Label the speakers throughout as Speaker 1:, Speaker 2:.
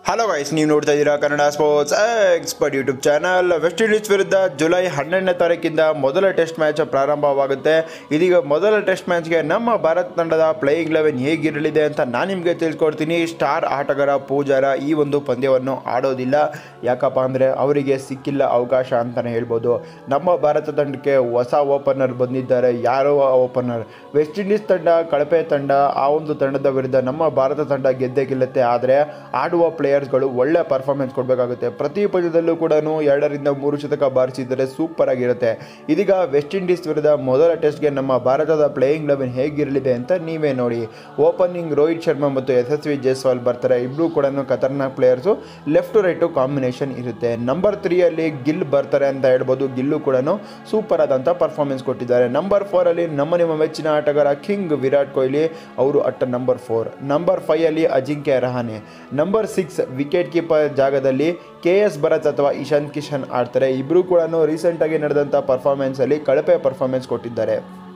Speaker 1: hello guys ನೀವು ನೋಡ್ತಾ ಇದ್ದೀರಾ Kannada sports expert YouTube channel West Indies ವಿರುದ್ಧ ಜುಲೈ ಹನ್ನೆರಡನೇ ತಾರೀಕಿಂದ ಮೊದಲ ಟೆಸ್ಟ್ ಮ್ಯಾಚ್ ಪ್ರಾರಂಭವಾಗುತ್ತೆ ಇದೀಗ ಮೊದಲ ಟೆಸ್ಟ್ ಮ್ಯಾಚ್ಗೆ ನಮ್ಮ ಭಾರತ ತಂಡದ ಪ್ಲೇಯಿಂಗ್ ಲೆವೆನ್ ಹೇಗಿರಲಿದೆ ಅಂತ ನಾನು ನಿಮಗೆ ತಿಳ್ಕೊಡ್ತೀನಿ ಸ್ಟಾರ್ ಆಟಗಾರ ಪೂಜಾರ ಈ ಒಂದು ಪಂದ್ಯವನ್ನು ಆಡೋದಿಲ್ಲ ಯಾಕಪ್ಪ ಅಂದರೆ ಅವರಿಗೆ ಸಿಕ್ಕಿಲ್ಲ ಅವಕಾಶ ಅಂತಲೇ ಹೇಳ್ಬೋದು ನಮ್ಮ ಭಾರತ ತಂಡಕ್ಕೆ ಹೊಸ ಓಪನರ್ ಬಂದಿದ್ದಾರೆ ಯಾರೋ ಓಪನರ್ ವೆಸ್ಟ್ ಇಂಡೀಸ್ ತಂಡ ಕಳಪೆ ತಂಡ ಆ ಒಂದು ತಂಡದ ವಿರುದ್ಧ ನಮ್ಮ ಭಾರತ ತಂಡ ಗೆದ್ದೇ ಗೆಲ್ಲುತ್ತೆ ಆದರೆ ಆಡುವ ಪ್ಲೇಯರ್ಸ್ಗಳು ಒಳ್ಳೆ ಪರ್ಫಾರ್ಮೆನ್ಸ್ ಕೊಡಬೇಕಾಗುತ್ತೆ ಪ್ರತಿ ಪಂದ್ಯದಲ್ಲೂ ಕೂಡ ಎರಡರಿಂದ ಮೂರು ಶತಕ ಬಾರಿಸಿದರೆ ಸೂಪರ್ ಆಗಿರುತ್ತೆ ಇದೀಗ ವೆಸ್ಟ್ ಇಂಡೀಸ್ ವಿರುದ್ಧ ಮೊದಲ ಟೆಸ್ಟ್ಗೆ ನಮ್ಮ ಭಾರತದ ಪ್ಲೇಯಿಂಗ್ ಲೆವೆನ್ ಹೇಗಿರಲಿದೆ ಅಂತ ನೀವೇ ನೋಡಿ ಓಪನಿಂಗ್ ರೋಹಿತ್ ಶರ್ಮಾ ಮತ್ತು ಯಶಸ್ವಿ ಜೈಸ್ವಾಲ್ ಬರ್ತಾರೆ ಇಬ್ಬರು ಕೂಡ ಖತರ್ನಾಕ್ players left to right combination ಇರುತ್ತೆ ನಂಬರ್ ತ್ರೀಯಲ್ಲಿ ಗಿಲ್ ಬರ್ತಾರೆ ಅಂತ ಹೇಳ್ಬೋದು ಗಿಲ್ಲು ಕೂಡ ಸೂಪರ್ ಆದಂಥ ಪರ್ಫಾರ್ಮೆನ್ಸ್ ಕೊಟ್ಟಿದ್ದಾರೆ ನಂಬರ್ ಫೋರಲ್ಲಿ ನಮ್ಮ ನಿಮ್ಮ ಮೆಚ್ಚಿನ ಆಟಗಾರ ಕಿಂಗ್ ವಿರಾಟ್ ಕೊಹ್ಲಿ ಅವರು ಅಟ್ ನಂಬರ್ ಫೋರ್ ನಂಬರ್ ಫೈಯಲ್ಲಿ Ajinkya Rahane number six wicket keeper ಜಾಗದಲ್ಲಿ ಕೆ ಎಸ್ ಭರತ್ ಅಥವಾ ಇಶಾಂತ್ ಕಿಶನ್ ಆಡ್ತಾರೆ ಇಬ್ಬರು ಕೂಡ ರೀಸೆಂಟಾಗಿ ನಡೆದಂಥ ಪರ್ಫಾರ್ಮೆನ್ಸಲ್ಲಿ ಕಳಪೆ ಪರ್ಫಾರ್ಮೆನ್ಸ್ ಕೊಟ್ಟಿದ್ದಾರೆ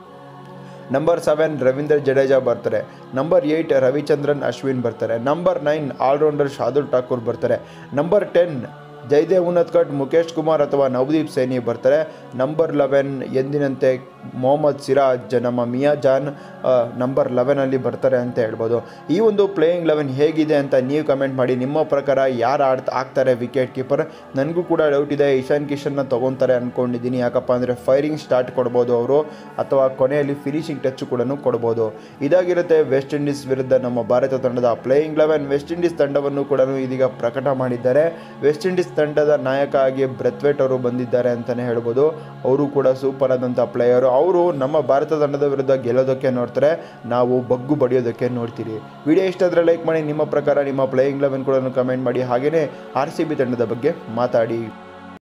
Speaker 1: ನಂಬರ್ ಸೆವೆನ್ ರವೀಂದ್ರ ಜಡೇಜಾ ಬರ್ತಾರೆ ನಂಬರ್ ಏಯ್ಟ್ ರವಿಚಂದ್ರನ್ ಅಶ್ವಿನ್ ಬರ್ತಾರೆ number nine all rounder Shardul Thakur ಬರ್ತಾರೆ ನಂಬರ್ ಟೆನ್ ಜಯದೇವ್ ಉನ್ನತ್ಕಟ್ ಮುಖೇಶ್ ಕುಮಾರ್ ಅಥವಾ ನವದೀಪ್ ಸೈನಿ ಬರ್ತಾರೆ ನಂಬರ್ ಲೆವೆನ್ ಎಂದಿನಂತೆ ಮೊಹಮ್ಮದ್ ಸಿರಾಜ್ ನಮ್ಮ ಮಿಯಾ ಜಾನ್ ನಂಬರ್ ಲೆವೆನಲ್ಲಿ ಬರ್ತಾರೆ ಅಂತ ಹೇಳ್ಬೋದು ಈ ಒಂದು ಪ್ಲೇಯಿಂಗ್ ಲೆವೆನ್ ಹೇಗಿದೆ ಅಂತ ನೀವು ಕಮೆಂಟ್ ಮಾಡಿ ನಿಮ್ಮ ಪ್ರಕಾರ ಯಾರು ಆಡ್ ಆಗ್ತಾರೆ ವಿಕೆಟ್ ಕೀಪರ್ ನನಗೂ ಕೂಡ ಡೌಟ್ ಇದೆ ಇಶಾನ್ ಕಿಶನ್ನ ತೊಗೊತಾರೆ ಅಂದ್ಕೊಂಡಿದ್ದೀನಿ ಯಾಕಪ್ಪ ಅಂದರೆ ಫೈರಿಂಗ್ ಸ್ಟಾರ್ಟ್ ಕೊಡ್ಬೋದು ಅವರು ಅಥವಾ ಕೊನೆಯಲ್ಲಿ ಫಿನಿಶಿಂಗ್ ಟಚ್ ಕೂಡ ಕೊಡ್ಬೋದು ಇದಾಗಿರುತ್ತೆ ವೆಸ್ಟ್ ಇಂಡೀಸ್ ವಿರುದ್ಧ ನಮ್ಮ ಭಾರತ ತಂಡದ ಪ್ಲೇಯಿಂಗ್ ಲೆವೆನ್ ವೆಸ್ಟ್ ಇಂಡೀಸ್ ತಂಡವನ್ನು ಕೂಡ ಇದೀಗ ಪ್ರಕಟ ಮಾಡಿದ್ದಾರೆ ವೆಸ್ಟ್ ಇಂಡೀಸ್ ತಂಡದ ನಾಯಕ ಆಗಿ ಬ್ರೆತ್ವೇಟ್ ಅವರು ಬಂದಿದ್ದಾರೆ ಅಂತಲೇ ಹೇಳ್ಬೋದು ಅವರು ಕೂಡ ಸೂಪರ್ ಆದಂಥ ಪ್ಲೇಯರು ಅವರು ನಮ್ಮ ಭಾರತ ತಂಡದ ವಿರುದ್ಧ ಗೆಲ್ಲೋದಕ್ಕೆ ನೋಡ್ತಾರೆ ನಾವು ಬಗ್ಗು ಬಡಿಯೋದಕ್ಕೆ ನೋಡ್ತೀರಿ ವಿಡಿಯೋ ಇಷ್ಟ ಆದರೆ ಲೈಕ್ ಮಾಡಿ ನಿಮ್ಮ ಪ್ರಕಾರ ನಿಮ್ಮ ಪ್ಲೇಯಿಂಗ್ ಲೆವೆನ್ ಕೂಡ ಕಮೆಂಟ್ ಮಾಡಿ ಹಾಗೆಯೇ ಆರ್ ಸಿ ಬಿ ತಂಡದ ಬಗ್ಗೆ ಮಾತಾಡಿ